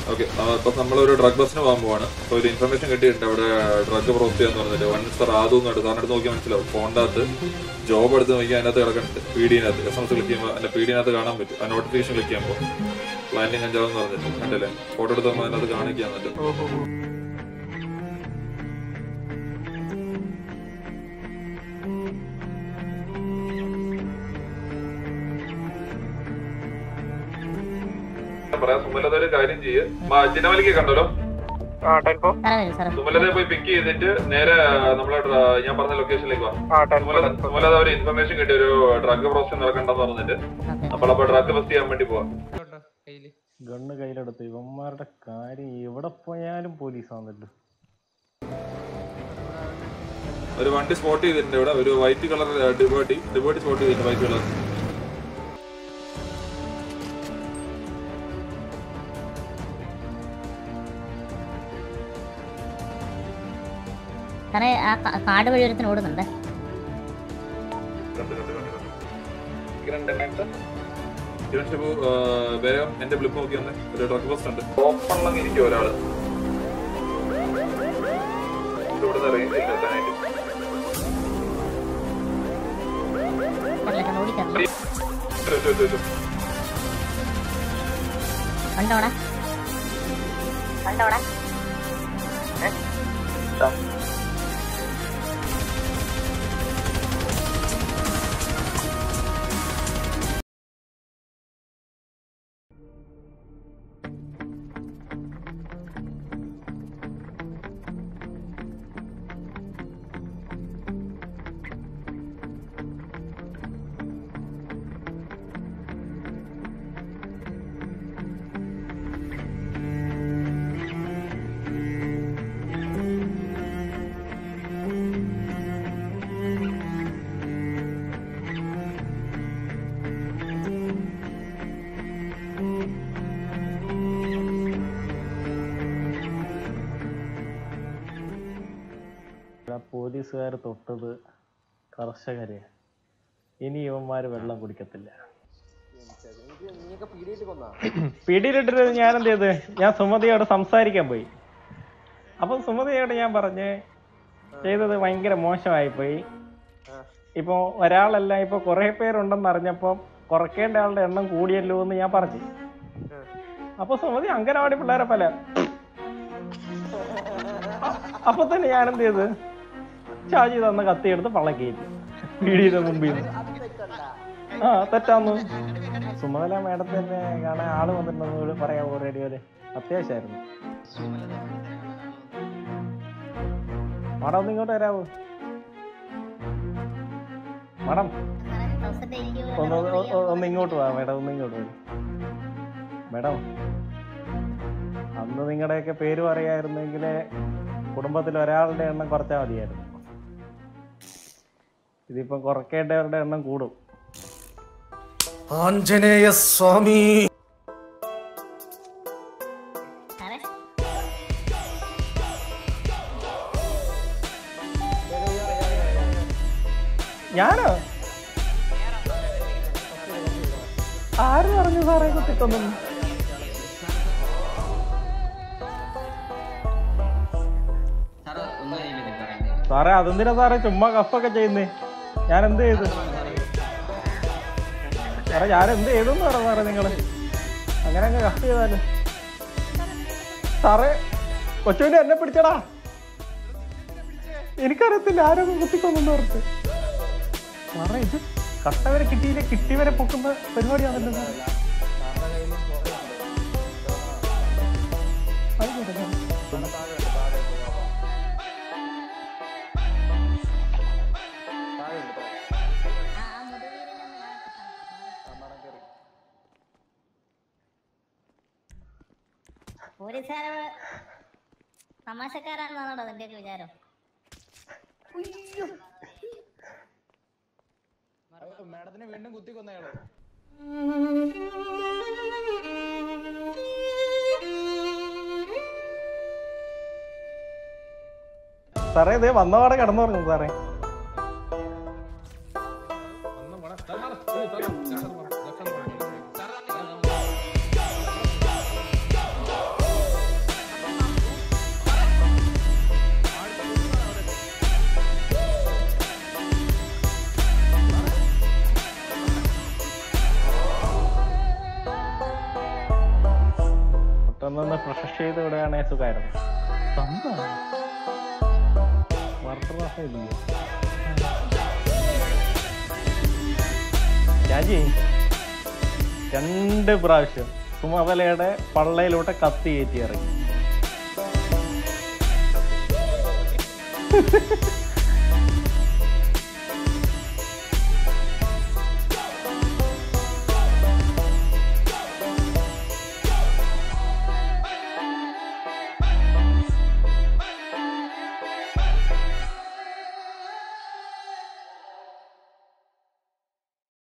Okay ഇപ്പൊ നമ്മളൊരു drug ബസ്സിന് പോകാൻ പോവാണ് അപ്പൊ ഒരു ഇൻഫർമേഷൻ കിട്ടിയിട്ടുണ്ട് അവിടെ ഡ്രഗ് പ്രോസ് ചെയ്യാന്ന് പറഞ്ഞിട്ട് വൺ സ്റ്റാർ ആദു എന്നുണ്ട് സാറിന് അടുത്ത് നോക്കിയാൽ മനസ്സിലാവും ഫോണിന്റെ അകത്ത് ജോബ് എടുത്ത് നോക്കിയാൽ അതിനകത്ത് കിടക്കുന്നുണ്ട് പി ഡിനകത്ത് എസ് എം എസ് ക്ലിക്ക് ചെയ്യുമ്പോൾ അതിന്റെ പി ഡിനകത്ത് കാണാൻ പറ്റും ആ നോട്ടിഫിക്കേഷൻ ക്ലിക്ക് ചെയ്യുമ്പോൾ പ്ലാനിങ് അഞ്ചാവ് എന്ന് പറഞ്ഞിട്ട് കണ്ടല്ലേ ഫോട്ടോ എടുത്ത് നമ്മൾ അതിനകത്ത് കാണിക്കാൻ പറ്റും പറയാം സുമലത ഒരു കാര്യം ചെയ്യ് ചിന്നമലിക്ക് കണ്ടല്ലോ ആ ടെൻ ഫോർ സാറേ വരും സാറേ സുമലതയെ പോയി പിക്ക് ചെയ്തിട്ട് നേരെ നമ്മളെ ഡ്ര- ഞാൻ പറഞ്ഞ ലൊക്കേഷനിലേക്ക് വാ ആ ടെൻ ഫോർ സുമലത സുമലത ഒരു ഇൻഫർമേഷൻ കിട്ടി ഒരു ഡ്രഗ് പ്രോസസ് നടക്കണ്ടെന്ന് പറഞ്ഞിട്ട് ഓക്കെ നമ്മളപ്പോ ഡ്രഗ് ബസ് ചെയ്യാൻ വേണ്ടി പോവാം ഗണ്ണ് കയ്യിലെടുത്ത് ഇവന്മാരുടെ കാര്യം എവിടെ പോയാലും പോലീസ് വന്നിട്ട് ഒരു വണ്ടി സ്പോട്ട് ചെയ്തിട്ടുണ്ട് ഇവിടെ ഒരു വൈറ്റ് കളർ ഡിബേർട്ടി ഡിബേർട്ടി സ്പോട്ട് ചെയ്തിട്ടുണ്ട് വൈറ്റ് കളർ സാറേ ആ കാ- കാട് വഴി ഒരുത്തിന് ഓടുന്നുണ്ട് കിരൺ ഷിബു ആ, വേഗം എന്റെ ബ്ലിപ്പ് നോക്കി വന്നേ ഒരു ഡ്രഗ് ബസ് ഉണ്ട് ഓപ്പണിലങ്ങ് ഇരിക്കും ഒരാള് ഇവിടുന്ന് റേഞ്ച് ഇല്ല എത്താനായിട്ട് കയറില്ല സാർ ഓടിക്കറില്ല ഒരു- ഒരു- ഒരു- ഒരു- കണ്ടോടാ കണ്ടോടാ ആ പോലീസുകാർ തൊട്ടത് കർഷകരെ ഇനി ഇവന്മാര് വെള്ളം കുടിക്കത്തില്ല പിടിയിലിട്ടിട്ട് ഞാൻ എന്ത് ചെയ്ത് ഞാൻ സുമതിയോട് സംസാരിക്കാൻ പോയി അപ്പൊ സുമതിയോട് ഞാൻ പറഞ്ഞ് ചെയ്തത് ഭയങ്കര മോശമായി പോയി ഇപ്പൊ ഒരാളല്ല ഇപ്പൊ കുറെ പേരുണ്ടെന്ന് അറിഞ്ഞപ്പോ കുറയ്ക്കേണ്ട ആളുടെ എണ്ണം കൂടിയല്ലോ എന്ന് ഞാൻ പറഞ്ഞു അപ്പൊ സുമതി അങ്കനവാടി പിള്ളേരെ പല അപ്പൊ തന്നെ ഞാൻ എന്ത് ചെയ്ത് ഷാജി തന്ന കത്തിയെടുത്ത് പള്ളക്കേറ്റി പീടിയുടെ മുമ്പിൽ നിന്ന് ആ തെറ്റാന്ന് സുമതല മേഡത്തിന്റെ കാണാൻ ആള് വന്നിട്ടുണ്ടെന്ന് പറയാമോ റേഡിയോയില് അത്യാവശ്യമായിരുന്നു മാഡം ഒന്ന് ഇങ്ങോട്ട് വരാവോ മാഡം ഒന്ന് ഒന്ന് ഒന്ന് ഒന്ന് ഇങ്ങോട്ട് വാ മേഡം ഒന്ന് ഇങ്ങോട്ട് വരും മേഡം അന്ന് നിങ്ങളുടെയൊക്കെ പേര് പറയായിരുന്നെങ്കിൽ കുടുംബത്തിൽ ഒരാളുടെ എണ്ണം കുറച്ചാൽ മതിയായിരുന്നു ഇതിപ്പം കുറയ്ക്കേണ്ടവരുടെ എണ്ണം കൂടും ആഞ്ജനേയ സ്വാമി സാറേ ഞാനോ ആര് പറഞ്ഞു സാറേ കുത്തിക്കൊന്നും സാറേ അതെന്തിനാ സാറേ ചുമ്മാ കഫൊക്കെ ചെയ്യുന്നേ ഞാൻ എന്ത് ചെയ്തു സാറേ ഞാൻ എന്ത് ചെയ്തെന്ന് പറ സാറേ നിങ്ങള് അങ്ങനെ അങ്ങ് കഫ് ചെയ്താല് സാറേ കൊച്ചുവിനെ എന്നെ പിടിച്ചടാ എനിക്കറിയത്തില്ല ആരൊക്കെ കുത്തിക്കൊന്നു ഓർത്ത് സാറേ ഇത് കട്ടവരെ കിട്ടിയില്ല കിട്ടിയവരെ പൊക്കുന്ന പരിപാടിയാണല്ലോ സാറേ ആയിക്കോട്ടെ സാറേ. ആ ആ മുതുവീരനൊന്ന് പോലീസുകാരെ തമാശക്കാരാണെന്നാണോ അതിന്റെ ഒരു വിചാരം മാഡത്തിനെ വീണ്ടും കുത്തി കൊന്നയാളോ സാറേ ഇത് വന്നപാടെ കിടന്നുറങ്ങും സാറേ പെട്ടെന്നൊന്ന് ഫ്രഷ് ചെയ്ത് വിടുകയാണെങ്കിൽ സുഖമായിരുന്നു മർദ്ദനമൊക്കെ ഇല്ലേ? രാജി രണ്ട് പ്രാവശ്യം സുമതലയുടെ പള്ളയിലൂടെ കത്തി കയറ്റി ഇറങ്ങി